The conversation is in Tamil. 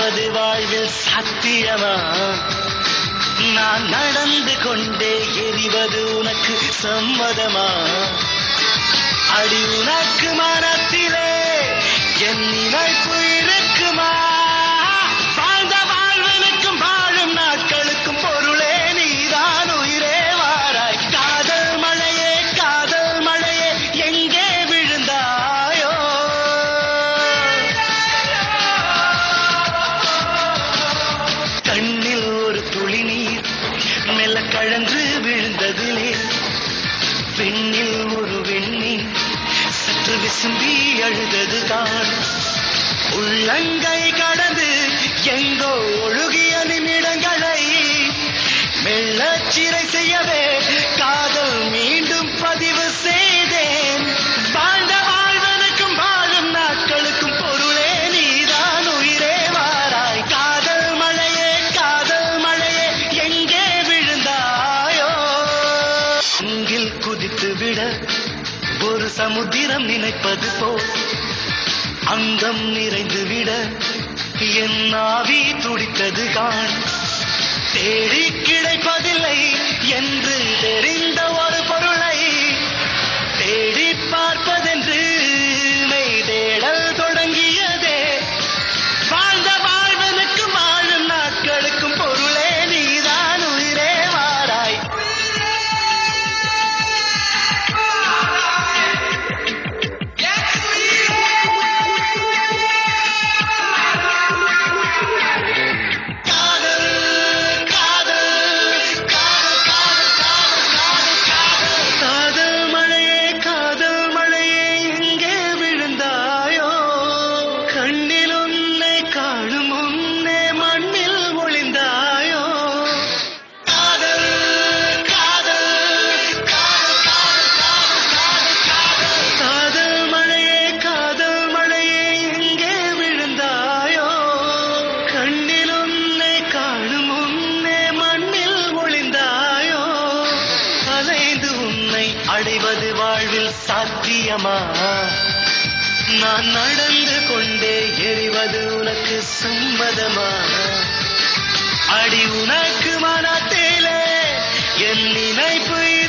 அடைவது வாழ்வில் சாத்தியமா நான் நடந்து கொண்டே எரிவது உனக்கு சம்மதமா அடி உனக்கு மனத்திலே என் நினைப்பு இருக்குமா வாழ்ந்த வாழ்வனுக்கும் வாழும் நாட்களுக்கும் பொருளே நீதான் உயிரே வாராய் காதல் மழையே காதல் மழையே எங்கே விழுந்தாயோ கண்ணில் ஒரு துளி நீர் மெல்ல கழன்று விழுந்ததிலே பெண்ணில் ஒரு வெண்ணீர் சற்று விசும்பி அழுதது காண் உள்ளங்கை கடந்து எங்கோ ஒழுகிய நிமிடங்களை மெல்லச் சிறை செய்யவே காதல் மீண்டும் பதிவு செய்தேன் வாழ்ந்த வாழ்வனுக்கும் வாழும் நாட்களுக்கும் பொருளே நீதான் உயிரே வாராய் காதல் மழையே காதல் மழையே எங்கே விழுந்தாயோ அங்கில் குதித்து விட ஒரு சமுத்திரம் நினைப்பது போல் அங்கம் நிறைந்து விட என் ஆவி துடித்தது காண் தேடி கிடைப்பதில்லை என்று தெரிந்த ஒரு பொருளை தேடி பார்ப்பதென்று மெய் தேடல் தொடங்கியதே வாழ்ந்த வாழ்வனுக்கும் வாழும் நாட்களுக்கும் பொருளே நீதான் உயிரே வாராய் காதல் காதல் காதல் காதல் காதல் காதல் காதல் மழையே காதல் மழையே எங்கே விழுந்தாயோ கண்ணில் உன்னை காணும் முன்னே மண்ணில் ஒளிந்தாயோ காதல் காதல் காதல் காதல் காதல் காதல் காதல் மழையே காதல் மழையே எங்கே விழுந்தாயோ கண்ணில் உன்னை காணும் முன்னே மண்ணில் ஒளிந்தாயோ அலைந்து உன்னை அடைவது வாழ்வில் சாத்தியமா நான் நடந்து கொண்டே எரிவது உனக்கு சம்மதமா அடி உனக்கு மனத்திலே என் நினைப்பு